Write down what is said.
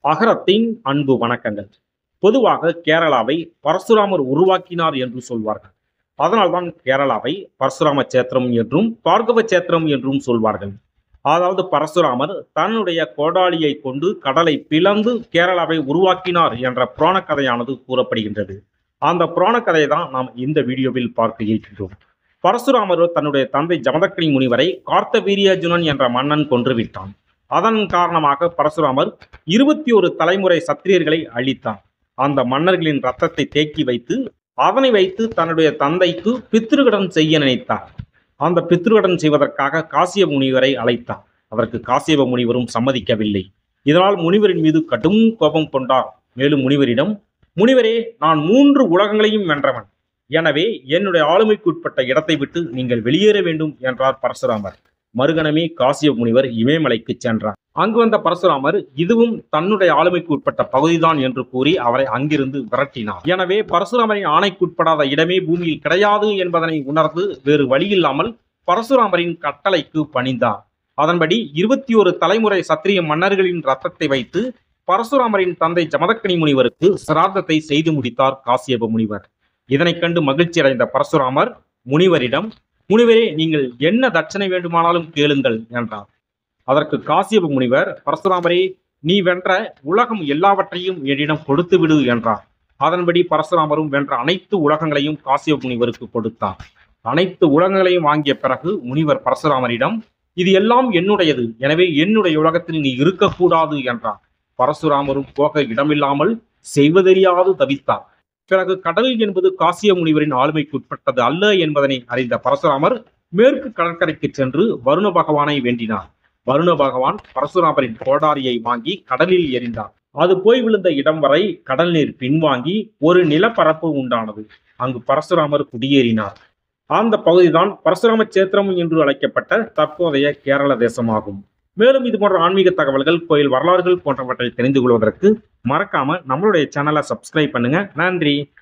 அகரத்தின் அன்பு வணக்கங்கள் பொதுவாக கேரளாவை பரசுராமர் உருவாக்கினார் என்று சொல்வார்கள் அதனால்தான் கேரளாவை பரசுராம சேத்திரம் என்றும் பார்கவ சேத்திரம் என்றும் சொல்வார்கள் அதாவது பரசுராமர் தன்னுடைய கோடாலியை கொண்டு கடலை பிளந்து கேரளாவை உருவாக்கினார் என்ற புராண கதையானது கூறப்படுகின்றது அந்த புராண கதையை தான் நாம் இந்த வீடியோவில் பார்க்க இருக்கின்றோம் பரசுராமர் தன்னுடைய தந்தை ஜமதக்கினி முனிவரை கார்த்தவீரியர்ஜுனன் என்ற மன்னன் கொன்றுவிட்டான் அதன் காரணமாக பரசுராமர் இருபத்தி ஒரு தலைமுறை சத்திரியர்களை அழித்தார் அந்த மன்னர்களின் ரத்தத்தை தேக்கி வைத்து அதனை வைத்து தன்னுடைய தந்தைக்கு பித்ருகடன் செய்ய நினைத்தார் அந்த பித்ருகடன் செய்வதற்காக காசிய முனிவரை அழைத்தார் அதற்கு காசியப முனிவரும் சம்மதிக்கவில்லை இதனால் முனிவரின் மீது கடும் கோபம் கொண்டார் மேலும் முனிவரிடம் முனிவரே நான் மூன்று உலகங்களையும் வென்றவன் எனவே என்னுடைய ஆளுமைக்குட்பட்ட இடத்தை விட்டு நீங்கள் வெளியேற வேண்டும் என்றார் பரசுராமர் மறுகணமே காசிய முனிவர் இமயமலைக்கு சென்றார் அங்கு வந்த பரசுராமர் இதுவும் தன்னுடைய ஆளுமைக்கு உட்பட்ட பகுதிதான் என்று கூறி அவரை அங்கிருந்து விரட்டினார் எனவே பரசுராமரின் ஆணைக்குட்படாத இடமே பூமியில் கிடையாது என்பதனை உணர்ந்து வேறு வழியில்லாமல் பரசுராமரின் கட்டளைக்கு பணிந்தார் அதன்படி இருபத்தி ஒரு தலைமுறை சத்திரிய மன்னர்களின் ரத்தத்தை வைத்து பரசுராமரின் தந்தை ஜமதக்கனி முனிவருக்கு சிரார்த்தத்தை செய்து முடித்தார் காசியப முனிவர் இதனைக் கண்டு மகிழ்ச்சி அடைந்த பரசுராமர் முனிவரிடம் முனிவரே நீங்கள் என்ன தட்சணை வேண்டுமானாலும் கேளுங்கள் என்றார் அதற்கு காசியப முனிவர் பரசுராமரே நீ வென்ற உலகம் எல்லாவற்றையும் என்னிடம் கொடுத்து விடு என்றார் அதன்படி பரசுராமரும் வென்ற அனைத்து உலகங்களையும் காசியப முனிவருக்கு கொடுத்தார் அனைத்து உலகங்களையும் வாங்கிய பிறகு முனிவர் பரசுராமரிடம் இது எல்லாம் என்னுடையது எனவே என்னுடைய உலகத்தில் நீ இருக்கக்கூடாது என்றார் பரசுராமரும் போக இடமில்லாமல் செய்வதறியாது தவித்தார் பிறகு கடல் என்பது காசிய முனிவரின் ஆளுமைக்கு உட்பட்டது அல்ல என்பதனை அறிந்த பரசுராமர் மேற்கு கடற்கரைக்கு சென்று வருண பகவானை வேண்டினார் வருண பகவான் பரசுராமரின் கோடாரியை வாங்கி கடலில் எறிந்தார் அது போய் விழுந்த இடம் வரை கடல் நீர் பின்வாங்கி ஒரு நிலப்பரப்பு உண்டானது அங்கு பரசுராமர் குடியேறினார் அந்த பகுதிதான் பரசுராம சேத்திரம் என்று அழைக்கப்பட்ட தற்போதைய கேரள தேசமாகும் மேலும் இது போன்ற ஆன்மீக தகவல்கள் கோயில் வரலாறுகள் போன்றவற்றை தெரிந்து கொள்வதற்கு மறக்காம நம்மளுடைய சேனலை சப்ஸ்கிரைப் பண்ணுங்க நன்றி